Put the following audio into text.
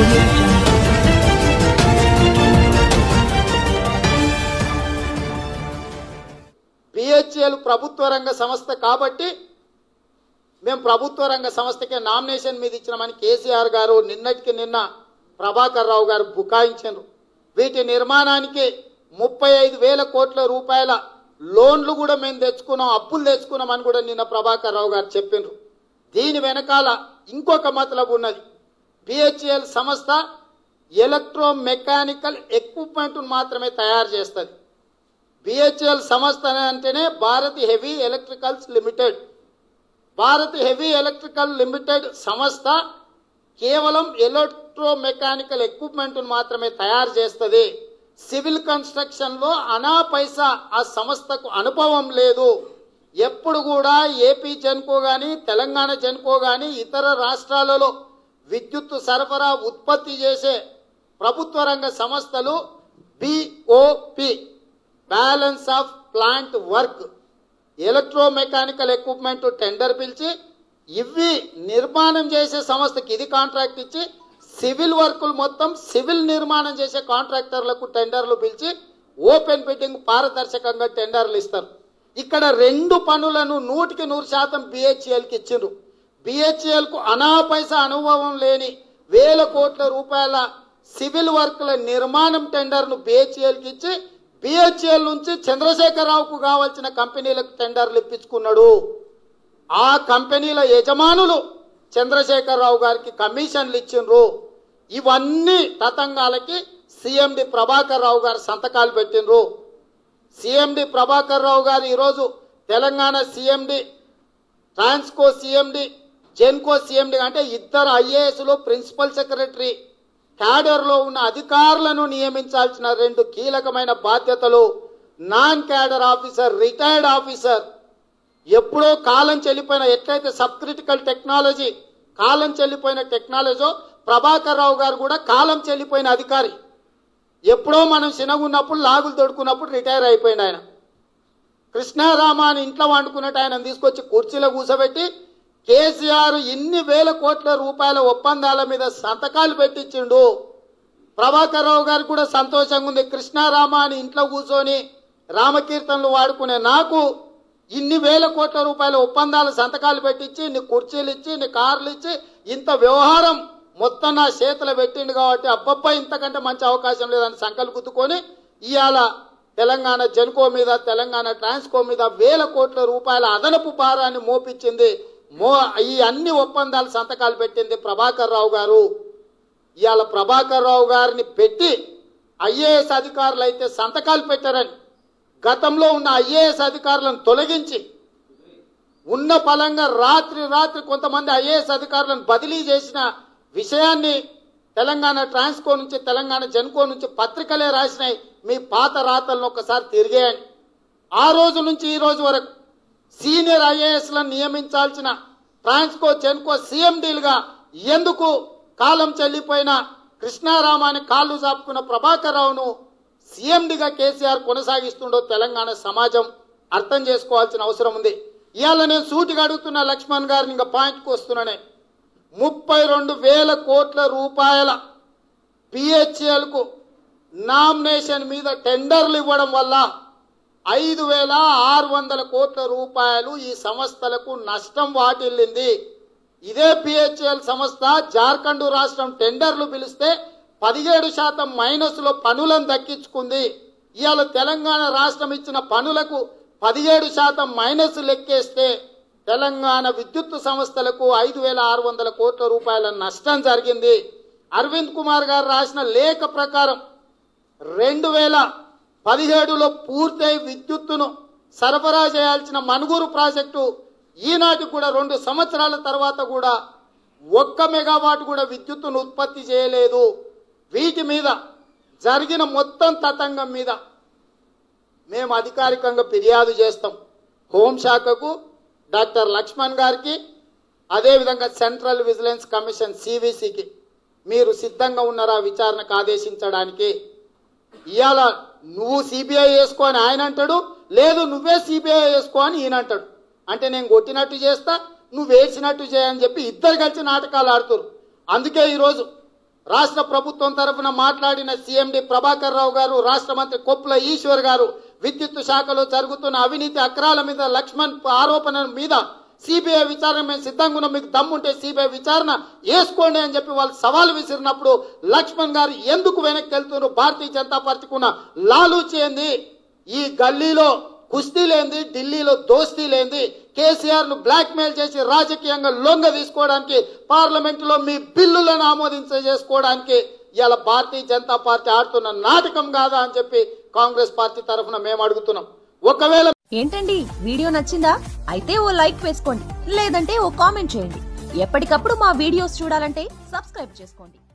audio jungle. BHEL ప్రభుత్వ రంగ సంస్థ కాబట్టి మేము ప్రభుత్వ రంగ సంస్థకే నామినేషన్ మీద ఇచ్చినామని కేసీఆర్ గారు నిన్నటికి నిన్న ప్రభాకర్ రావు గారు బుకాయించారు వీటి నిర్మాణానికి ముప్పై ఐదు వేల కోట్ల రూపాయల లోన్లు కూడా మేము తెచ్చుకున్నాం అప్పులు తెచ్చుకున్నామని కూడా నిన్న ప్రభాకర్ రావు గారు చెప్పిండ్రు దీని వెనకాల ఇంకొక మతలబు ఉన్నది బిహెచ్ఎల్ సంస్థ ఎలక్ట్రో మెకానికల్ ఎక్విప్మెంట్ మాత్రమే తయారు చేస్తుంది బిహెచ్ఎల్ సంస్థ అంటేనే Bharat heavy electricals limited Bharat heavy electrical limited సంస్థ కేవలం ఎలక్ట్రో మెకానికల్ ఎక్విప్మెంట్ మాత్రమే తయారు చేస్తుంది సివిల్ కన్స్ట్రక్షన్ లో అనా పైసా ఆ సంస్థకు అనుభవం లేదు ఎప్పుడు కూడా ఏపీ జెన్కో గాని తెలంగాణ జెన్కో గాని ఇతర రాష్ట్రాలలో విద్యుత్ సరఫరా ఉత్పత్తి చేసే ప్రభుత్వ రంగ సంస్థలు BOP balance of plant work electro mechanical equipment tender పిలిచి ఇవి నిర్మాణం చేసే సంస్థకి ఇది కాంట్రాక్ట్ ఇచ్చి సివిల్ వర్కులు మొత్తం సివిల్ నిర్మాణం చేసే కాంట్రాక్టర్లకు టెండర్లు పిలిచి ఓపెన్ బిడ్డింగ్ పారదర్శకంగా టెండర్లు ఇస్తారు ఇక్కడ రెండు పనులను నూటికి నూరు శాతం బిహెచ్ఎల్కి ఇచ్చిండ్రు బిహెచ్ఎల్ కు అనా పైసా అనుభవం లేని వేల కోట్ల రూపాయల సివిల్ వర్క్ల నిర్మాణం టెండర్ను బిహెచ్ఎల్కి ఇచ్చి బిహెచ్ఎల్ నుంచి చంద్రశేఖరరావుకు కావాల్సిన కంపెనీలకు టెండర్లు ఇప్పించుకున్నాడు ఆ కంపెనీల యజమానులు చంద్రశేఖరరావు గారికి కమిషన్లు ఇచ్చిండ్రు ఇవన్నీ తతంగాలకి సిఎండి ప్రభాకర్ రావు గారు సంతకాలు పెట్టిండ్రు సిఎండి ప్రభాకర్ రావు గారు ఈరోజు Telangana CMD Transco CMD Genco CMD అంటే ఇద్దరు ఐఏఎస్లు ప్రిన్సిపల్ సెక్రటరీ క్యాడర్లో ఉన్న అధికారులను నియమించాల్సిన రెండు కీలకమైన బాధ్యతలు non cadre officer retired officer ఎప్పుడో కాలం చెల్లిపోయిన ఎట్లయితే సబ్ క్రిటికల్ టెక్నాలజీ కాలం చెల్లిపోయిన టెక్నాలజీ ప్రభాకర్ రావు గారు కూడా కాలం చెల్లిపోయిన అధికారి ఎప్పుడో మనం చిన్నగున్నప్పుడు లాగులు తొడుకున్నప్పుడు రిటైర్ అయిపోయింది ఆయన కృష్ణారామ అని ఇంట్లో వండుకున్నట్టు ఆయన తీసుకొచ్చి కుర్చీలో కూర్చోబెట్టి కేసీఆర్ ఇన్ని వేల కోట్ల రూపాయల ఒప్పందాల మీద సంతకాలు పెట్టించిండు ప్రభాకర్ రావు గారికి కూడా సంతోషంగా ఉంది కృష్ణారామ అని ఇంట్లో కూర్చొని రామకీర్తనలు వాడుకునే నాకు ఇన్ని వేల కోట్ల రూపాయల ఒప్పందాలు సంతకాలు పెట్టించి ఇన్ని కుర్చీలు ఇచ్చి ఇన్ని కార్లు ఇచ్చి ఇంత వ్యవహారం మొత్తం నా చేతిలో పెట్టిండు కాబట్టి అబ్బబ్బా ఇంతకంటే మంచి అవకాశం లేదని సంకలు గుద్దుకొని ఇవాళ తెలంగాణ జెన్కో మీద తెలంగాణ ట్రాన్స్కో మీద వేల కోట్ల రూపాయల అదనపు భారాన్ని మోపించింది మో ఈ అన్ని ఒప్పందాలు సంతకాలు పెట్టింది ప్రభాకర్ రావు గారు ఇవాళ ప్రభాకర్ రావు గారిని పెట్టి ఐఏఎస్ అధికారులు అయితే సంతకాలు పెట్టారని గతంలో ఉన్న ఐఏఎస్ అధికారులను తొలగించి ఉన్న ఫలంగా రాత్రి రాత్రి కొంతమంది ఐఏఎస్ అధికారులను బదిలీ చేసిన విషయాన్ని తెలంగాణ ట్రాన్స్కో నుంచి తెలంగాణ జెన్కో నుంచి పత్రికలే రాసినాయి మీ పాత రాతలను ఒకసారి తిరిగేయండి ఆ రోజు నుంచి ఈ రోజు వరకు సీనియర్ ఐఏఎస్లను నియమించాల్సిన ట్రాన్స్కో జెన్కో సీఎండీలుగా ఎందుకు కాలం చెల్లిపోయిన కృష్ణారామాని కాళ్ళు చాపుకున్న ప్రభాకర్ రావును సీఎండిగా కేసీఆర్ కొనసాగిస్తుండో తెలంగాణ సమాజం అర్థం చేసుకోవాల్సిన అవసరం ఉంది ఇవాళ నేను సూటిగా అడుగుతున్న లక్ష్మణ్ గారిని ఇంకా పాయింట్కి వస్తున్నానే ముప్పై రెండు వేల కోట్ల రూపాయల పిహెచ్ఎల్కు నామినేషన్ మీద టెండర్లు ఇవ్వడం వల్ల ఐదు వేల ఆరు వందల కోట్ల రూపాయలు ఈ సంస్థలకు నష్టం వాటిల్లింది ఇదే పిహెచ్ఎల్ సంస్థ జార్ఖండ్ రాష్ట్రం టెండర్లు పిలిస్తే పదిహేడు శాతం మైనస్ లో పనులను దక్కించుకుంది ఇవాళ తెలంగాణ రాష్ట్రం ఇచ్చిన పనులకు పదిహేడు శాతం మైనస్ లెక్కేస్తే తెలంగాణ విద్యుత్ సంస్థలకు ఐదు వేల ఆరు వందల కోట్ల రూపాయల నష్టం జరిగింది అరవింద్ కుమార్ గారు రాసిన లేఖ ప్రకారం రెండు వేల పదిహేడులో పూర్తయి విద్యుత్తును సరఫరా చేయాల్సిన మనుగూరు ప్రాజెక్టు ఈనాటికి కూడా రెండు సంవత్సరాల తర్వాత కూడా ఒక్క మెగావాట్ కూడా విద్యుత్తును ఉత్పత్తి చేయలేదు వీటి మీద జరిగిన మొత్తం తతంగం మీద మేము అధికారికంగా ఫిర్యాదు చేస్తాం హోంశాఖకు డాక్టర్ లక్ష్మణ్ గారికి అదేవిధంగా సెంట్రల్ విజిలెన్స్ కమిషన్ సివిసికి మీరు సిద్ధంగా ఉన్నారా విచారణకు ఆదేశించడానికి ఇవాళ నువ్వు సిబిఐ వేసుకో అని ఆయన అంటాడు లేదు నువ్వే సిబిఐ వేసుకో అని ఈయన అంటాడు అంటే నేను కొట్టినట్టు చేస్తా నువ్వు వేసినట్టు చేయని చెప్పి ఇద్దరు కలిసి నాటకాలు ఆడుతారు అందుకే ఈరోజు రాష్ట్ర ప్రభుత్వం తరఫున మాట్లాడిన సీఎండి ప్రభాకర్ రావు గారు రాష్ట్ర మంత్రి కొప్పుల ఈశ్వర్ గారు విద్యుత్ శాఖలో జరుగుతున్న అవినీతి అక్రాల మీద లక్ష్మణ్ ఆరోపణల మీద సిబిఐ విచారణ మేము సిద్ధంగా ఉన్నాం మీకు దమ్ముంటే సిబిఐ విచారణ వేసుకోండి అని చెప్పి వాళ్ళు సవాల్ విసిరినప్పుడు లక్ష్మణ్ గారు ఎందుకు వెనక్కి వెళ్తున్నారు భారతీయ జనతా పార్టీకి ఉన్న లాలూచి ఏంది ఈ గల్లీలో కుస్తీ లేంది ఢిల్లీలో దోస్తీ లేంది కేసీఆర్ ను బ్లాక్ మెయిల్ చేసి రాజకీయంగా లొంగ తీసుకోవడానికి పార్లమెంట్ లో మీ బిల్లులను ఆమోదించ చేసుకోవడానికి ఇలా భారతీయ జనతా పార్టీ ఆడుతున్న నాటకం కాదా అని చెప్పి కాంగ్రెస్ పార్టీ తరఫున మేము అడుగుతున్నాం ఒకవేళ ఏంటండి వీడియో నచ్చిందా అయితే ఓ లైక్ వేసుకోండి లేదంటే ఓ కామెంట్ చేయండి ఎప్పటికప్పుడు మా వీడియోస్ చూడాలంటే సబ్స్క్రైబ్ చేసుకోండి